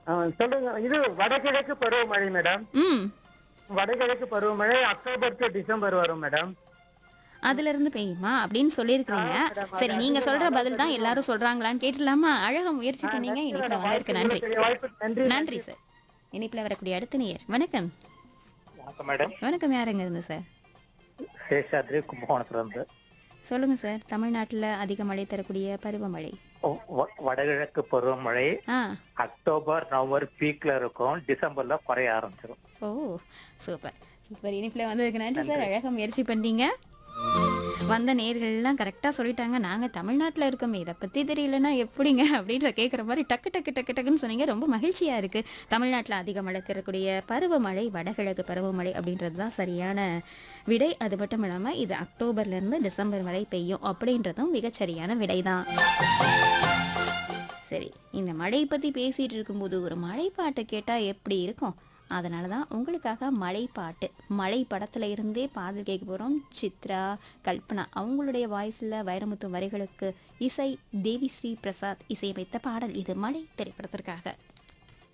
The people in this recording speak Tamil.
ஆ, சொல்லுங்க இது வடகிழக்கு பருவமழை மேடம் ம் வடகிழக்கு பருவமழை அக்டோபர் டு டிசம்பர் வரும் மேடம் அதுல இருந்து பெய்யுமா அப்படின்னு சொல்லியிருக்கீங்க ஆ, மேடம், சரி அது நீங்க அது சொல்ற அது பதில் தான் எல்லாரும் சொல்றாங்களான்னு கேட்டுலாமா அழகா முயற்சி பண்ணீங்க இனிப்புல வந்திருக்கு நன்றி வாய்ப்பு நன்றி நன்றி சார் இனிப்புல வரக்கூடிய அடுத்த நேயர் வணக்கம் வணக்கம் மேடம் வணக்கம் யாருங்க இருந்து சார் சேஷாத்ரி கும்பகோணத்துல இருந்து சொல்லுங்க சார் தமிழ்நாட்டுல அதிக மழை தரக்கூடிய பருவமழை வ- வ- வடகிழக்கு பருவமழை ஆ அக்டோபர் நவம்பர் பீக்ல இருக்கும் டிசம்பர்ல குறைய ஆரம்பிச்சிடும் ஓ சூப்பர் சூப்பர் இனிப்புல வந்ததுக்கு நன்றி சார் அழகா முயற்சி பண்ணீங்க வந்த நேர்கள்லாம் கரெக்டாக சொல்லிட்டாங்க நாங்கள் தமிழ்நாட்டில் இருக்கோமே இதை பற்றி தெரியலனா எப்படிங்க அப்படின்ற கேட்குற மாதிரி டக்கு டக்கு டக்கு டக்குன்னு சொன்னீங்க ரொம்ப மகிழ்ச்சியாக இருக்குது தமிழ்நாட்டில் அதிக மழை தரக்கூடிய பருவமழை வடகிழக்கு பருவமழை அப்படின்றது தான் சரியான விடை அது மட்டும் இல்லாமல் இது அக்டோபர்லேருந்து டிசம்பர் வரை பெய்யும் அப்படின்றதும் மிகச்சரியான விடை தான் சரி இந்த மழை பற்றி பேசிகிட்டு இருக்கும்போது ஒரு மழை பாட்டை கேட்டால் எப்படி இருக்கும் அதனால தான் உங்களுக்காக மழை பாட்டு மழை படத்துல இருந்தே பாடல் கேட்க போகிறோம் சித்ரா கல்பனா அவங்களுடைய வாய்ஸில் வைரமுத்து வரிகளுக்கு இசை தேவிஸ்ரீ பிரசாத் இசையமைத்த பாடல் இது மழை திரைப்படத்திற்காக